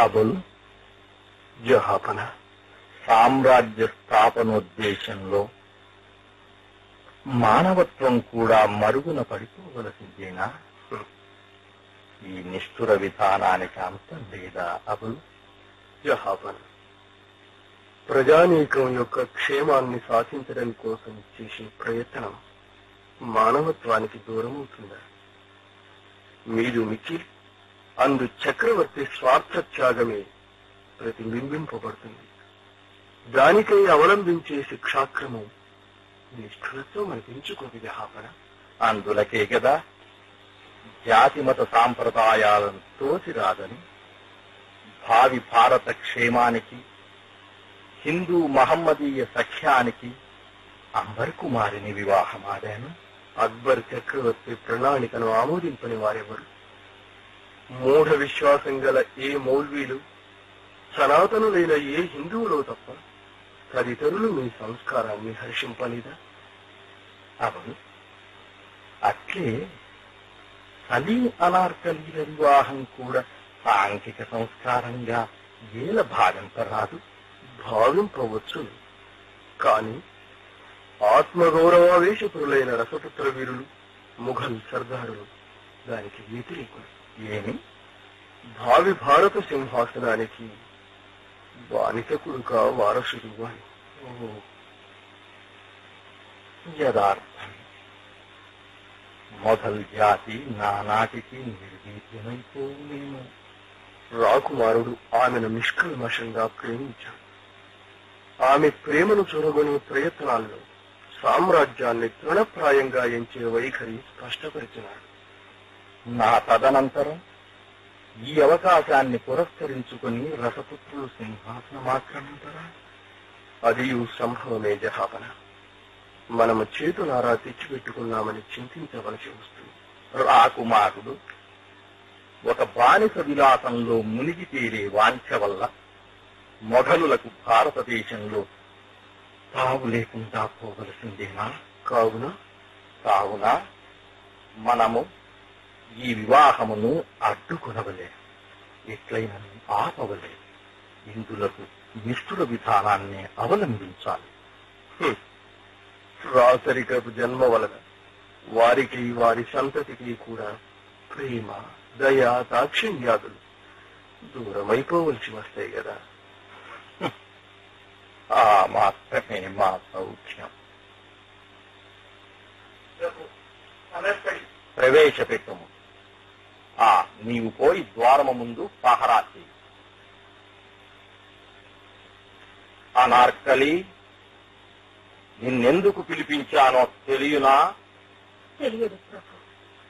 అబుల్ జహాపన సామ్రాజ్య స్థాపనోద్దేశంలో మానవత్వం కూడా మరుగున పడిపోవలసిందేనా ఈ నిష్ఠుర విధానానికి అంతం లేదా అబుల్ జహాపన ప్రజానీకం యొక్క క్షేమాన్ని సాధించడం కోసం చేసే ప్రయత్నం మానవత్వానికి దూరమవుతుందా మీరు మిచిల్ అందు చక్రవర్తి స్వార్థ త్యాగమే ప్రతిబింబింపబడుతుంది దానికై అవలంబించే శిక్షాక్రమం నిష్ఠులతో అనిపించుకోదు జహాపన అందులకే కదా జాతి మత సాంప్రదాయాలను తోసిరాదని భావి భారత క్షేమానికి హిందూ మహమ్మదీయ సఖ్యానికి అంబర్ కుమారిని వివాహమాడాను అక్బర్ చక్రవర్తి ప్రణాళికను ఆమోదింపని వారెవరు మూఢ విశ్వాసం గల ఏ మౌల్వీలు సనాతనులైన ఏ హిందువులో తప్ప తదితరులు మీ సంస్కారాన్ని హర్షింపనిదా అవును అట్లే సలీం అనార్కలీల వివాహం కూడా సాంఘిక సంస్కారంగా ఏల భావింపరాదు భావింపవచ్చు కాని ఆత్మగౌరవావేశపురులైన రసపుత్ర వీరులు ముఘల్ సర్దారులు దానికి వ్యతిరేకులు ఏమి భావి భారత సింహాసనానికి బానిసకుడుగా వారసుడు అని ఓ, యథార్థం మొదల్ జాతి నానాటికి నిర్వీర్యమైపోలేము రాకుమారుడు ఆమెను నిష్కల్మషంగా ప్రేమించాడు ఆమె ప్రేమను చూరగొనే ప్రయత్నాల్లో సామ్రాజ్యాన్ని తృణప్రాయంగా ఎంచే వైఖరి స్పష్టపరిచినాడు నా తదనంతరం ఈ అవకాశాన్ని పురస్కరించుకుని రసపుత్రులు సింహాసనమాక్రమించరా అది సంభవమే జహాపన మనము చేతులారా తెచ్చిపెట్టుకున్నామని చింతించవలసి వస్తుంది రాకుమారుడు ఒక బానిస విలాసంలో మునిగి తేలే వాంఛ వల్ల మొఘలులకు భారతదేశంలో తావు లేకుండా పోవలసిందేనా కావున కావున మనము ఈ వివాహమును అడ్డుకొనవలే ఎట్లయినా ఆపవలే ఇందులకు నిష్ఠుర విధానాన్ని అవలంబించాలి హ్మ్. రాసరికపు జన్మ వలన వారికి వారి సంతతికి కూడా ప్రేమ దయ దాక్షిణ్యాదులు దూరమైపోవలసి వస్తాయి కదా ఆ మాత్రమే మా సౌఖ్యం ప్రవేశపెట్టము ఆ నీవు పోయి ద్వారము ముందు పహరా చెయ్యి అనార్కలి నిన్నెందుకు పిలిపించానో తెలియనా తెలియదు ప్రభు